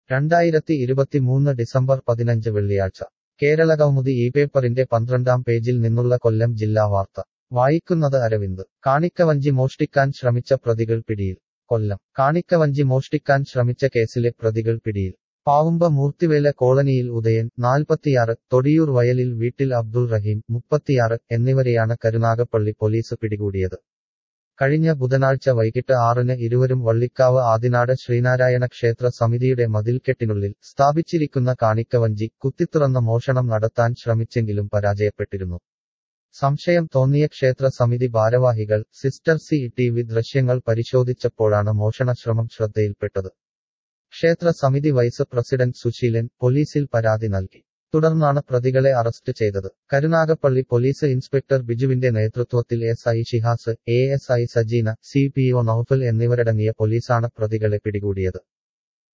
രണ്ടായിരത്തി ഇരുപത്തിമൂന്ന് ഡിസംബർ പതിനഞ്ച് വെള്ളിയാഴ്ച കേരളകൗമുദി ഈ പേപ്പറിന്റെ പന്ത്രണ്ടാം പേജിൽ നിന്നുള്ള കൊല്ലം ജില്ലാ വാർത്ത വായിക്കുന്നത് അരവിന്ദ് കാണിക്കവഞ്ചി മോഷ്ടിക്കാൻ ശ്രമിച്ച പ്രതികൾ പിടിയിൽ കൊല്ലം കാണിക്കവഞ്ചി മോഷ്ടിക്കാൻ ശ്രമിച്ച കേസിലെ പ്രതികൾ പിടിയിൽ പാവുമ്പ മൂർത്തിവേല കോളനിയിൽ ഉദയൻ നാൽപ്പത്തിയാറ് തൊടിയൂർ വയലിൽ വീട്ടിൽ അബ്ദുൾ റഹീം മുപ്പത്തിയാറ് എന്നിവരെയാണ് കരുനാഗപ്പള്ളി പോലീസ് പിടികൂടിയത് കഴിഞ്ഞ ബുധനാഴ്ച വൈകിട്ട് ആറിന് ഇരുവരും വള്ളിക്കാവ് ആദിനാട് ശ്രീനാരായണ ക്ഷേത്ര സമിതിയുടെ മതിൽക്കെട്ടിനുള്ളിൽ സ്ഥാപിച്ചിരിക്കുന്ന കാണിക്കവഞ്ചി കുത്തിത്തുറന്ന മോഷണം നടത്താൻ ശ്രമിച്ചെങ്കിലും പരാജയപ്പെട്ടിരുന്നു സംശയം തോന്നിയ ക്ഷേത്ര സമിതി ഭാരവാഹികൾ സിസ്റ്റർ സി ടി വി ദൃശ്യങ്ങൾ പരിശോധിച്ചപ്പോഴാണ് മോഷണശ്രമം ശ്രദ്ധയിൽപ്പെട്ടത് ക്ഷേത്ര സമിതി വൈസ് പ്രസിഡന്റ് സുശീലൻ പോലീസിൽ പരാതി നൽകി തുടർന്നാണ് പ്രതികളെ അറസ്റ്റ് ചെയ്തത് കരുനാഗപ്പള്ളി പോലീസ് ഇൻസ്പെക്ടർ ബിജുവിന്റെ നേതൃത്വത്തിൽ S I Shihas A S I Sajeena C P O Noufal എന്നിവരടങ്ങിയ പോലീസാണ് പ്രതികളെ പിടികൂടിയത്